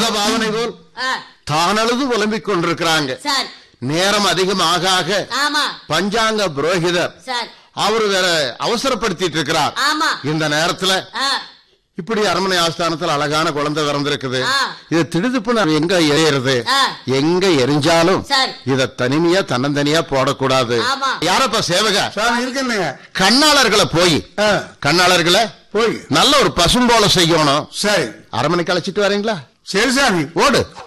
அமுத பாவனை போல் ஆ, தானழுது புலம்பிக் கொண்டிருக்கிறாங்க சார் நேரம் அதிகம் ஆக ஆக ஆமா பஞ்சாங்க புரோகிதர் சார் அவரு வேற அவசரப்படுத்திட்டு இருக்கிறார் ஆமா இந்த நேரத்துல ஆ, இப்படி அரண்மனை ஆஸ்தானத்துல அழகான குழந்தை பிறந்திருக்குது ஆ. இது திடுதுப்புன்னு எங்க எரியறது ஆ. எங்க எரிஞ்சாலும் சரி. இத தனிமையா தன்னந்தனியா போடக்கூடாது ஆமா. யாரப்பா சேவக சாமி இருக்குங்க கண்ணாளர்களை போய் ஆ, கண்ணாளர்களை போய் நல்ல ஒரு பசும்போல செய்யணும் சரி அரண்மனைக்கு அழைச்சிட்டு வரீங்களா சரி சாமி ஓடு